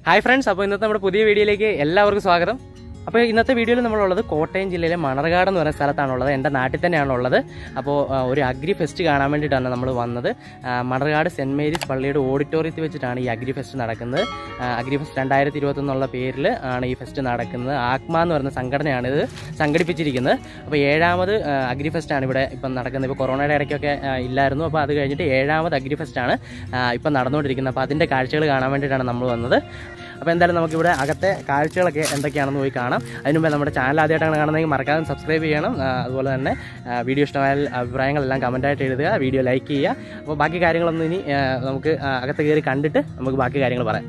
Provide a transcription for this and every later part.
Hi friends അപ്പോൾ ഇന്നത്തെ നമ്മുടെ പുതിയ വീഡിയോയിലേക്ക് എല്ലാവർക്കും സ്വാഗതം അപ്പോൾ ഇന്നത്തെ വീഡിയോയിൽ നമ്മളുള്ളത് കോട്ടയം ജില്ലയിലെ മണർകാട് എന്ന് പറയുന്ന സ്ഥലത്താണുള്ളത് എൻ്റെ നാട്ടിൽ തന്നെയാണുള്ളത് അപ്പോൾ ആ, ഒരു അഗ്രി ഫെസ്റ്റ് കാണാൻ വേണ്ടിയിട്ടാണ് നമ്മൾ വന്നത് ആ, മണർകാട് സെൻറ് മേരീസ് പള്ളിയുടെ ഓഡിറ്റോറിയത്തിൽ വെച്ചിട്ടാണ് ഈ അഗ്രി ഫെസ്റ്റ് നടക്കുന്നത് ആ, അഗ്രി ഫെസ്റ്റ് രണ്ടായിരത്തി ഇരുപത്തൊന്നുള്ള പേരിൽ ആണ് ഈ ഫെസ്റ്റ് നടക്കുന്നത് ആക്മ എന്ന് പറയുന്ന സംഘടനയാണ് ഇത് സംഘടിപ്പിച്ചിരിക്കുന്നത് അപ്പോൾ ഏഴാമത് ആ, അഗ്രി ഫെസ്റ്റ് ആണ് ഇവിടെ ഇപ്പം നടക്കുന്നത് ഇപ്പോൾ കൊറോണയുടെ ഇടയ്ക്കൊക്കെ ആ, ഇല്ലായിരുന്നു അപ്പോൾ അത് കഴിഞ്ഞിട്ട് ഏഴാമത് അഗ്രി ഫെസ്റ്റ് ആണ് ആ, ഇപ്പം നടന്നുകൊണ്ടിരിക്കുന്നത് അപ്പോൾ അതിൻ്റെ കാഴ്ചകൾ കാണാൻ വേണ്ടിയിട്ടാണ് നമ്മൾ വന്നത് അപ്പോൾ എന്തായാലും നമുക്കിവിടെ അകത്തെ കാഴ്ചകളൊക്കെ എന്തൊക്കെയാണെന്ന് പോയി കാണാം അതിന് മുമ്പേ നമ്മുടെ ചാനൽ ആദ്യമായിട്ടാണ് കാണുന്നതെങ്കിൽ മറക്കാതെ സബ്സ്ക്രൈബ് ചെയ്യണം ആ, അതുപോലെ തന്നെ ആ, വീഡിയോ ഇഷ്ടമായ അഭിപ്രായങ്ങളെല്ലാം കമൻറ്റായിട്ട് എഴുതുക വീഡിയോ ലൈക്ക് ചെയ്യുക അപ്പോൾ ബാക്കി കാര്യങ്ങളൊന്നും ഇനി ആ, നമുക്ക് ആ, അകത്ത് കയറി കണ്ടിട്ട് നമുക്ക് ബാക്കി കാര്യങ്ങൾ പറയാം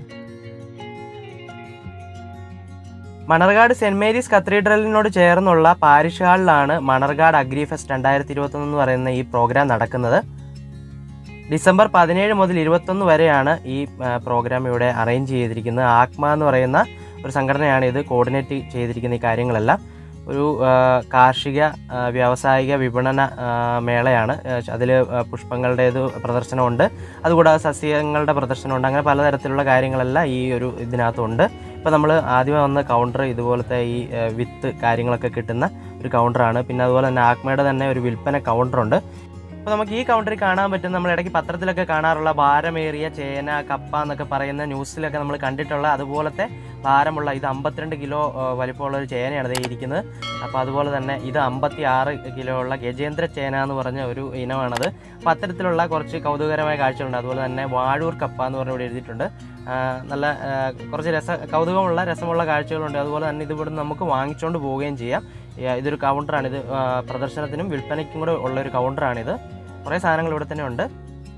മണർകാട് സെന്റ് മേരീസ് കത്തീഡ്രലിനോട് ചേർന്നുള്ള പാരിഷ് ഹാളിലാണ് മണർകാട് അഗ്രി ഫെസ്റ്റ് രണ്ടായിരത്തി ഇരുപത്തൊന്ന് എന്ന് പറയുന്ന ഈ പ്രോഗ്രാം നടക്കുന്നത് ഡിസംബർ പതിനേഴ് മുതൽ ഇരുപത്തൊന്ന് വരെയാണ് ഈ ആ, പ്രോഗ്രാം ഇവിടെ അറേഞ്ച് ചെയ്തിരിക്കുന്നത് ആക്മ എന്ന് പറയുന്ന ഒരു സംഘടനയാണ് ഇത് കോർഡിനേറ്റ് ചെയ്തിരിക്കുന്ന ഈ കാര്യങ്ങളെല്ലാം ഒരു ആ, കാർഷിക ആ, വ്യാവസായിക വിപണന ആ, മേളയാണ് അതിൽ പുഷ്പങ്ങളുടേത് പ്രദർശനമുണ്ട് അതുകൂടാതെ സസ്യങ്ങളുടെ പ്രദർശനമുണ്ട് അങ്ങനെ പലതരത്തിലുള്ള കാര്യങ്ങളെല്ലാം ഈ ഒരു ഇതിനകത്തുണ്ട് ഇപ്പോൾ നമ്മൾ ആദ്യമേ വന്ന കൗണ്ടർ ഇതുപോലത്തെ ഈ ആ, വിത്ത് കാര്യങ്ങളൊക്കെ കിട്ടുന്ന ഒരു കൗണ്ടറാണ് പിന്നെ അതുപോലെ തന്നെ ആക്മയുടെ തന്നെ ഒരു വിൽപ്പന കൗണ്ടറുണ്ട് അപ്പോൾ നമുക്ക് ഈ കൗണ്ടറിൽ കാണാൻ പറ്റും നമ്മൾ ഇടയ്ക്ക് പത്രത്തിലൊക്കെ കാണാറുള്ള ഭാരമേറിയ ചേന കപ്പ എന്നൊക്കെ പറയുന്ന ന്യൂസിലൊക്കെ നമ്മൾ കണ്ടിട്ടുള്ള അതുപോലത്തെ ഭാരമുള്ള ഇത് അമ്പത്തിരണ്ട് കിലോ ആ, വലിപ്പമുള്ള ഒരു ചേനയാണ് ദേ ഇരിക്കുന്നത് അപ്പോൾ അതുപോലെ തന്നെ ഇത് അമ്പത്തി ആറ് കിലോ ഉള്ള ഗജേന്ദ്ര ചേന എന്ന് പറഞ്ഞ ഒരു ഇനമാണത് അപ്പോൾ അത്തരത്തിലുള്ള കുറച്ച് കൗതുകകരമായ കാഴ്ചകളുണ്ട് അതുപോലെ തന്നെ വാഴൂർ കപ്പ എന്ന് പറഞ്ഞ് ഇവിടെ എഴുതിയിട്ടുണ്ട് ആ, നല്ല ആ, കുറച്ച് രസ കൗതുകമുള്ള രസമുള്ള കാഴ്ചകളുണ്ട് അതുപോലെ തന്നെ ഇത് ഇവിടുന്ന് നമുക്ക് വാങ്ങിച്ചുകൊണ്ട് പോവുകയും ചെയ്യാം ഈ, ഇതൊരു കൗണ്ടറാണ് ഇത് ആ, പ്രദർശനത്തിനും വിൽപ്പനയ്ക്കും കൂടെ ഉള്ള ഒരു കൗണ്ടറാണിത് കുറേ സാധനങ്ങൾ ഇവിടെ തന്നെ ഉണ്ട്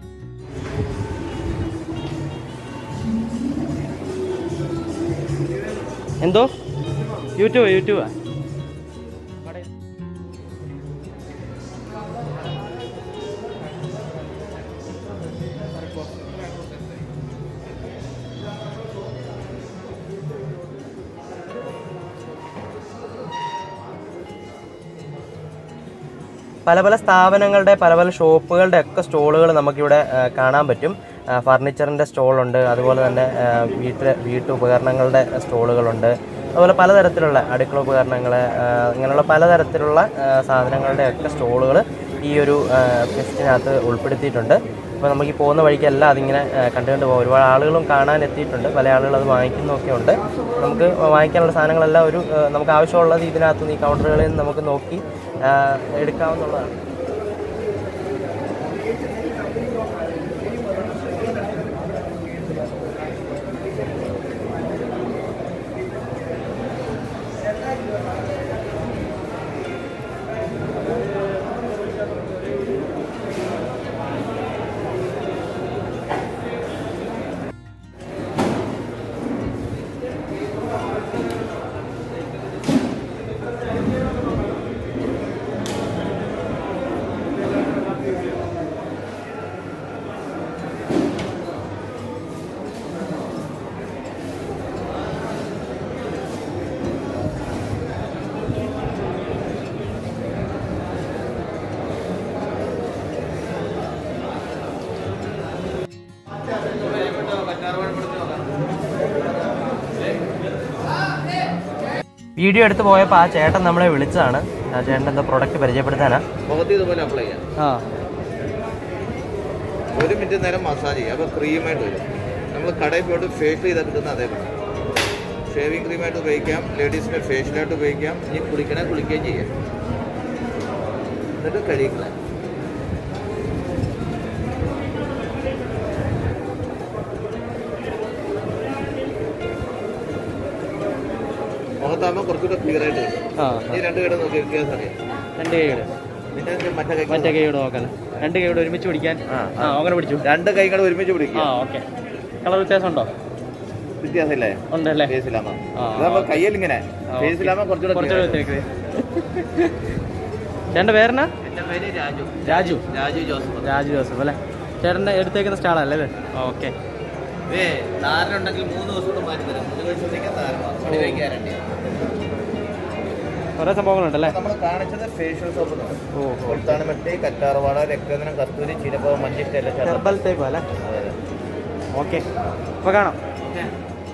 എന്തോ യൂട്യൂബ് യൂട്യൂബ് പല പല സ്ഥാപനങ്ങളുടെ പല പല ഷോപ്പുകളുടെ ഒക്കെ സ്റ്റോളുകൾ നമുക്കിവിടെ ആ, കാണാൻ പറ്റും ആ, ഫർണിച്ചറിൻ്റെ സ്റ്റോളുണ്ട് അതുപോലെ തന്നെ ആ, വീട്ടിലെ വീട്ടുപകരണങ്ങളുടെ സ്റ്റോളുകളുണ്ട് അതുപോലെ പലതരത്തിലുള്ള അടുക്കള ഉപകരണങ്ങൾ ആ, ഇങ്ങനെയുള്ള പലതരത്തിലുള്ള ആ, സാധനങ്ങളുടെ ഒക്കെ സ്റ്റോളുകൾ ഈ ഒരു ആ, ഫെസ്റ്റിനകത്ത് ഉൾപ്പെടുത്തിയിട്ടുണ്ട് അപ്പോൾ നമുക്ക് ഈ പോകുന്ന വഴിക്കെല്ലാം അതിങ്ങനെ ആ, കണ്ടുകൊണ്ട് പോകും ഒരുപാട് ആളുകളും കാണാൻ എത്തിയിട്ടുണ്ട് പല ആളുകൾ അത് വാങ്ങിക്കുന്നൊക്കെ ഉണ്ട് നമുക്ക് വാങ്ങിക്കാനുള്ള സാധനങ്ങളെല്ലാം ഒരു ആ, നമുക്ക് ആവശ്യമുള്ളത് ഇതിനകത്ത് നിന്ന് ഈ കൗണ്ടറുകളിൽ നിന്ന് നമുക്ക് നോക്കി ആ, എടുക്കാവുന്നതാണ് വീഡിയോ എടുത്ത് പോയപ്പോൾ ആ ചേട്ടൻ നമ്മളെ വിളിച്ചതാണ് ആ ചേട്ടൻ എന്താ പ്രൊഡക്റ്റ് പരിചയപ്പെടുത്താനാ മുഖത്ത് ഇതുപോലെ അപ്ലൈ ചെയ്യാം ആ ഒരു മിനിറ്റ് നേരം മസാജ് ചെയ്യാം അപ്പോൾ ക്രീമായിട്ട് വരും നമ്മൾ കടയിൽ പോയിട്ട് ഫേഷ്യൽ ചെയ്താൽ കിട്ടുന്ന അതേ പറ്റും ഷേവിങ് ക്രീമായിട്ട് ഉപയോഗിക്കാം ലേഡീസിൻ്റെ ഫേഷ്യലായിട്ട് ഉപയോഗിക്കാം ഇനി കുളിക്കണേ കുളിക്കുകയും ചെയ്യാം എന്നിട്ട് കഴിയില്ല മുഖത്താകുമ്പോൾ കുറച്ചുകൂടെ ക്ലിയർ ആയിട്ട് കിട്ടും ആ ഈ രണ്ട് കൈയുടെ നോക്കി വ്യത്യാസം അറിയാം രണ്ട് കൈയുടെ പിന്നെ ഇത് മറ്റേ കൈ മറ്റേ കൈയുടെ നോക്കാൻ രണ്ട് കൈയുടെ ഒരുമിച്ച് പിടിക്കാൻ ആ, ആ അങ്ങനെ പിടിച്ചു രണ്ട് കൈകൾ ഒരുമിച്ച് ആ പിടിക്കുക ഓക്കെ കളർ വ്യത്യാസം ഉണ്ടോ വ്യത്യാസമില്ലേ ഉണ്ടല്ലേ ഫേസിലാകുമ്പോൾ ആ, ഇതാകുമ്പോൾ കയ്യിൽ ഇങ്ങനെ ആ, ഫേസിലാകുമ്പോൾ കുറച്ചുകൂടെ കുറച്ചുകൂടെ clear ആയിട്ട് വ്യത്യാസം ചേട്ടൻ്റെ പേരെന്നാ എൻ്റെ പേര് രാജു രാജു രാജു ജോസഫ് രാജു ജോസഫ് അല്ലേ ചേട്ടൻ്റെ എടുത്തേക്കുന്ന സ്റ്റാളല്ലേ ഇത് ഓക്കെ ഇതേ താരനുണ്ടെങ്കിൽ മൂന്ന് ദിവസം കൊണ്ട് മാറ്റി തരാം മൂന്ന് ദിവസത്തേക്ക് താരം മുടിയിലേക്ക് ഗ്യാരണ്ടി കുറേ സംഭവങ്ങളുണ്ടല്ലേ നമ്മൾ കാണിച്ചത് ഫേഷ്യൽ സോപ്പ് ഓ കൊളുത്താനമട്ടി കറ്റാർവാട രക്തനം കസ്തൂരി ചീനപ്പോ മഞ്ചിഷ്ട എല്ലാം ചേർത്ത് ഹെർബൽ ടൈപ്പ് അല്ലേ അതെ, അതെ. ഓക്കെ അപ്പോൾ കാണാം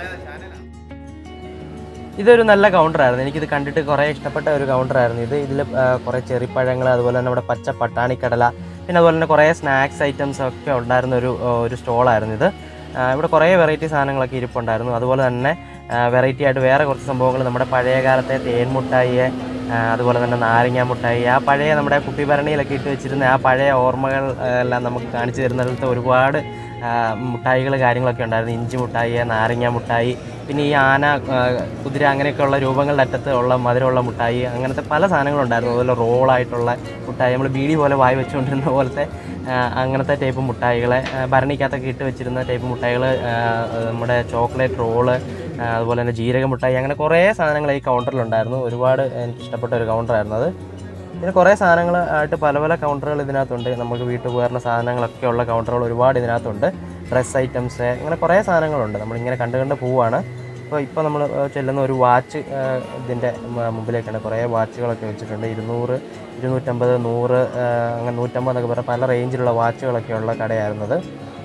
ഇതൊരു നല്ല കൗണ്ടറായിരുന്നു എനിക്കിത് കണ്ടിട്ട് കുറേ ഇഷ്ടപ്പെട്ട ഒരു കൗണ്ടറായിരുന്നു ഇത് ഇതിൽ കുറേ ചെറിപ്പഴങ്ങൾ അതുപോലെ തന്നെ നമ്മുടെ പച്ച പട്ടാണിക്കടല പിന്നെ അതുപോലെ തന്നെ കുറേ സ്നാക്സ് ഐറ്റംസ് ഒക്കെ ഉണ്ടായിരുന്ന ഒരു ആ, ഒരു സ്റ്റോളായിരുന്നു ഇത് ആ, ഇവിടെ കുറേ വെറൈറ്റി സാധനങ്ങളൊക്കെ ഇരിപ്പുണ്ടായിരുന്നു അതുപോലെ തന്നെ വെറൈറ്റി ആയിട്ട് വേറെ കുറച്ച് സംഭവങ്ങൾ നമ്മുടെ പഴയ കാലത്തെ തേൻ മുട്ടായി ആ, അതുപോലെ തന്നെ നാരങ്ങ മുട്ടായി ആ പഴയ നമ്മുടെ കുപ്പിഭരണിയിലൊക്കെ ഇട്ട് വെച്ചിരുന്ന ആ പഴയ ഓർമ്മകൾ ആ, എല്ലാം നമുക്ക് കാണിച്ചു തരുന്നിടത്ത് ഒരുപാട് മുട്ടായികൾ കാര്യങ്ങളൊക്കെ ഉണ്ടായിരുന്നു ഇഞ്ചി മുട്ടായി നാരങ്ങ മുട്ടായി പിന്നെ ഈ ആന ആ, കുതിര അങ്ങനെയൊക്കെയുള്ള രൂപങ്ങളുടെ അറ്റത്ത് ഉള്ള മധുരമുള്ള മുട്ടായി അങ്ങനത്തെ പല സാധനങ്ങളുണ്ടായിരുന്നു അതുപോലെ റോളായിട്ടുള്ള മുട്ടായി നമ്മൾ ബീഡി പോലെ വായി വെച്ചുകൊണ്ടിരുന്ന പോലത്തെ ആ, അങ്ങനത്തെ ടൈപ്പ് മുട്ടായികളെ ആ, ഭരണിക്കകത്തൊക്കെ ഇട്ട് വെച്ചിരുന്ന ടൈപ്പ് മുട്ടായികൾ നമ്മുടെ ചോക്ലേറ്റ് റോള് ആ, അതുപോലെ തന്നെ ജീരക മുട്ടായി അങ്ങനെ കുറേ സാധനങ്ങൾ ഈ കൗണ്ടറിലുണ്ടായിരുന്നു ഒരുപാട് എനിക്ക് ഇഷ്ടപ്പെട്ട ഒരു കൗണ്ടറായിരുന്നു അത് പിന്നെ കുറേ സാധനങ്ങൾ ആയിട്ട് പല പല കൗണ്ടറുകൾ ഇതിനകത്തുണ്ട് നമുക്ക് വീട്ടുപകരണ സാധനങ്ങളൊക്കെ ഉള്ള കൗണ്ടറുകൾ ഒരുപാട് ഇതിനകത്തുണ്ട് ഡ്രസ്സ് ഐറ്റംസ് അങ്ങനെ കുറേ സാധനങ്ങളുണ്ട് നമ്മളിങ്ങനെ കണ്ട് കണ്ട് പോവാണ് അപ്പോൾ ഇപ്പോൾ നമ്മൾ ചെല്ലുന്ന ഒരു വാച്ച് ഇതിൻ്റെ മുമ്പിലേക്കാണ് കുറേ വാച്ചുകളൊക്കെ വെച്ചിട്ടുണ്ട് ഇരുന്നൂറ് ഇരുന്നൂറ്റമ്പത് നൂറ് ആ, അങ്ങനെ നൂറ്റമ്പത് എന്നൊക്കെ പറഞ്ഞ പല റേഞ്ചിലുള്ള വാച്ചുകളൊക്കെ ഉള്ള കടയായിരുന്നത്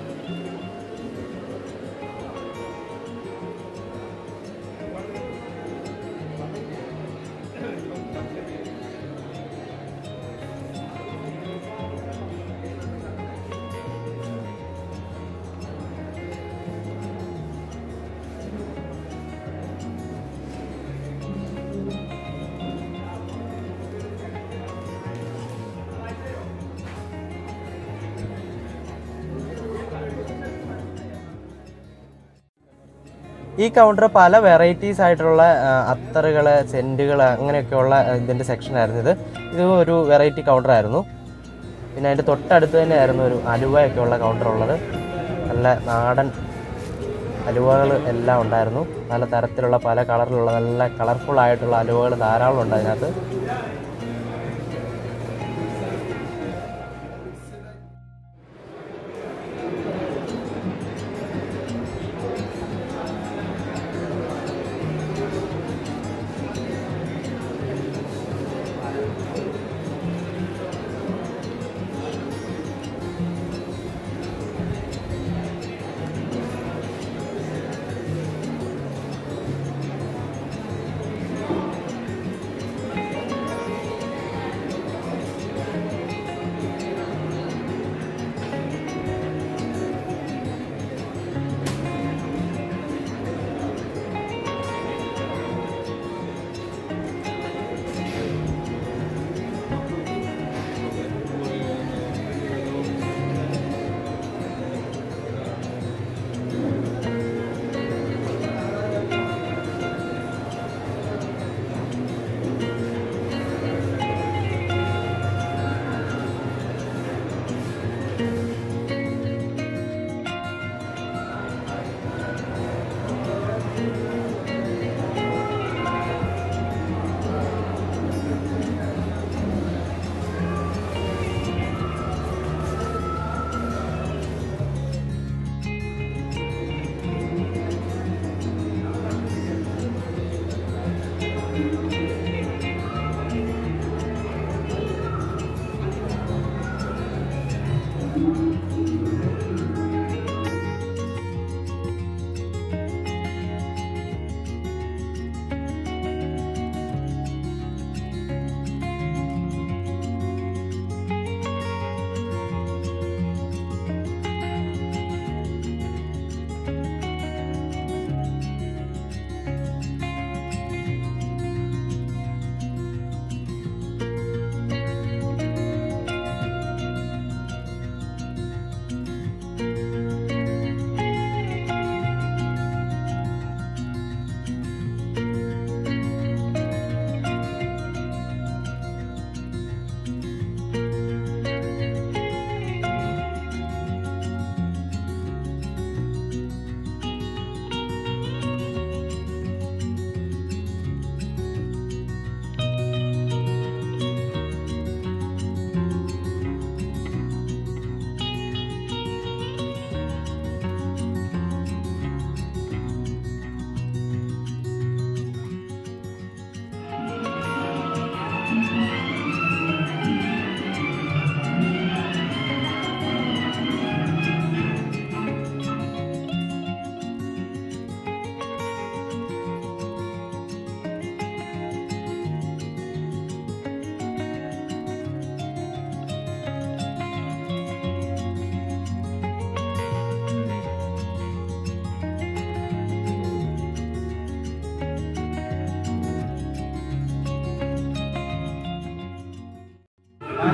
ഈ കൗണ്ടർ പല വെറൈറ്റീസ് ആയിട്ടുള്ള അത്തറുകൾ സെൻറ്റുകൾ അങ്ങനെയൊക്കെയുള്ള ഇതിൻ്റെ സെക്ഷനായിരുന്നു ഇത് ഇത് ഒരു വെറൈറ്റി കൗണ്ടർ ആയിരുന്നു പിന്നെ അതിൻ്റെ തൊട്ടടുത്ത് തന്നെ ആയിരുന്നു ഒരു അലുവയൊക്കെ ഉള്ള കൗണ്ടർ ഉള്ളത് നല്ല നാടൻ അലുവകൾ എല്ലാം ഉണ്ടായിരുന്നു പല തരത്തിലുള്ള പല കളറിലുള്ള നല്ല കളർഫുൾ ആയിട്ടുള്ള അലുവകൾ ധാരാളം ഉണ്ട് അതിനകത്ത്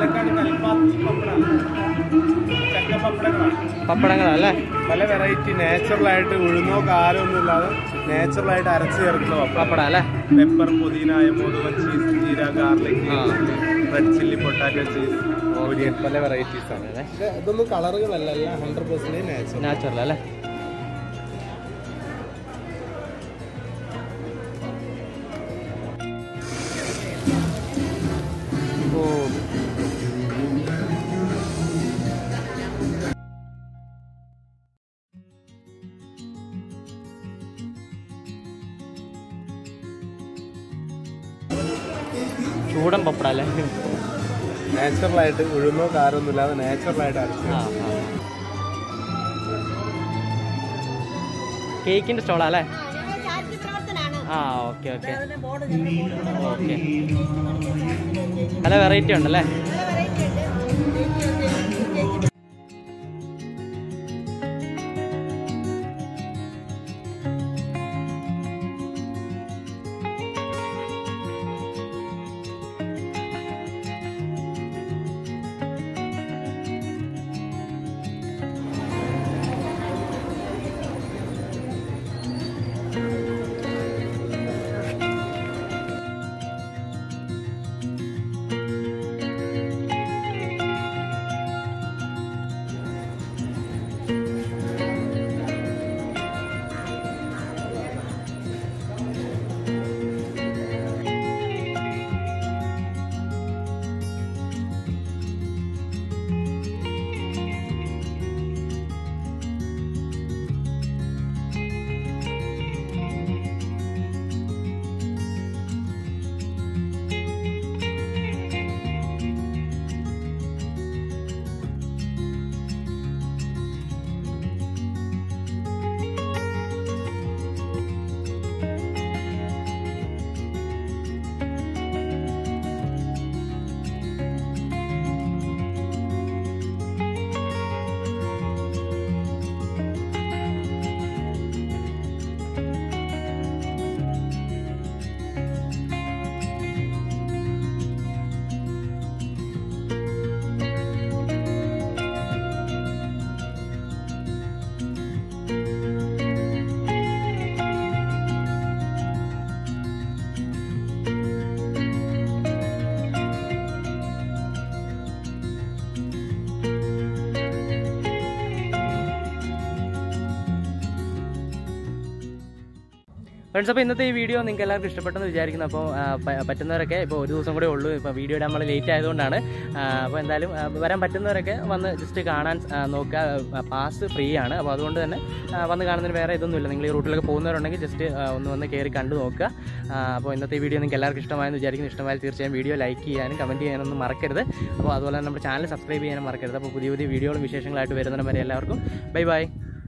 പാലക്കാട് കൽപ്പാത്തി പപ്പടാണ് ചക്ക പപ്പടങ്ങളാണ് പപ്പടങ്ങളല്ലേ പല വെറൈറ്റി നാച്ചുറൽ ആയിട്ട് ഉഴുന്നോ കാലോ ഒന്നും ഇല്ലാതെ നാച്ചുറൽ ആയിട്ട് അരച്ച് ചേർക്കുന്ന പപ്പടം പപ്പടം അല്ലേ പെപ്പർ പുതിന അയമോദകം ചീസ് ജീര ഗാർലിക് ആ. റെഡ് ചില്ലി പൊട്ടാറ്റോ ചീസ് ഓരിയൻ പല വെറൈറ്റീസ് ആണ് അതെ ഇത് ഇതൊന്നും കളറുകളല്ല എല്ലാം ഹൺഡ്രഡ് പെർസെൻറ്റേജ് നാച്ചുറൽ നാച്ചുറൽ അല്ലേ ഓ ചൂടൻ പപ്പടം അല്ലേ നാച്ചുറൽ ആയിട്ട് ഉഴുന്നോ കാരോ ഒന്നും ഇല്ലാതെ നാച്ചുറൽ ആയിട്ട് അരച്ച് ആ കേക്കിന്റെ സ്റ്റോളാ അല്ലേ ഞങ്ങൾ ചാരിറ്റി പ്രവർത്തനാണ് ആ ഓക്കെ ഓക്കെ അതിന്റെ ബോർഡ് ഞങ്ങളുടെ ബോർഡ് ഓക്കെ പല വെറൈറ്റി ഉണ്ടല്ലേ പല വെറൈറ്റി ഉണ്ട് ഫ്രണ്ട്സ് അപ്പോൾ ഇന്നത്തെ ഈ വീഡിയോ നിങ്ങൾക്ക് എല്ലാവർക്കും ഇഷ്ടപ്പെട്ടെന്ന് വിചാരിക്കുന്നു അപ്പോൾ ആ, പ- പറ്റുന്നവരൊക്കെ ഇപ്പോൾ ഒരു ദിവസം കൂടെ ഉള്ളൂ ഇപ്പോൾ വീഡിയോ ഇടാൻ നമ്മൾ ലേറ്റ് ആയതുകൊണ്ടാണ് ആ, അപ്പോൾ എന്തായാലും ആ, വരാൻ പറ്റുന്നവരൊക്കെ വന്ന് ജസ്റ്റ് കാണാൻ ആ, നോക്കുക പാസ് ഫ്രീ ആണ് അപ്പോൾ അതുകൊണ്ട് തന്നെ ആ, വന്ന് കാണുന്നതിന് വേറെ ഇതൊന്നുമില്ല നിങ്ങൾ ഈ റൂട്ടിലൊക്കെ പോകുന്നവരുണ്ടെങ്കിൽ ജസ്റ്റ് ഒന്ന് വന്ന് കയറി കണ്ടു നോക്കുക ആ, അപ്പോൾ ഇന്നത്തെ വീഡിയോ നിങ്ങൾക്ക് എല്ലാവർക്കും ഇഷ്ടമായെന്ന് വിചാരിക്കുന്നു ഇഷ്ടമായാൽ തീർച്ചയായും വീഡിയോ ലൈക്ക് ചെയ്യാനും കമൻറ്റ് ചെയ്യാനൊന്നും മറക്കരുത് അപ്പോൾ അതുപോലെ തന്നെ നമ്മുടെ ചാനൽ സബ്സ്ക്രൈബ് ചെയ്യാനും മറക്കരുത് അപ്പോൾ പുതിയ പുതിയ വീഡിയോകളും വിശേഷങ്ങളായിട്ട് വരുന്നതിന് വരെ എല്ലാവർക്കും ബൈ ബൈ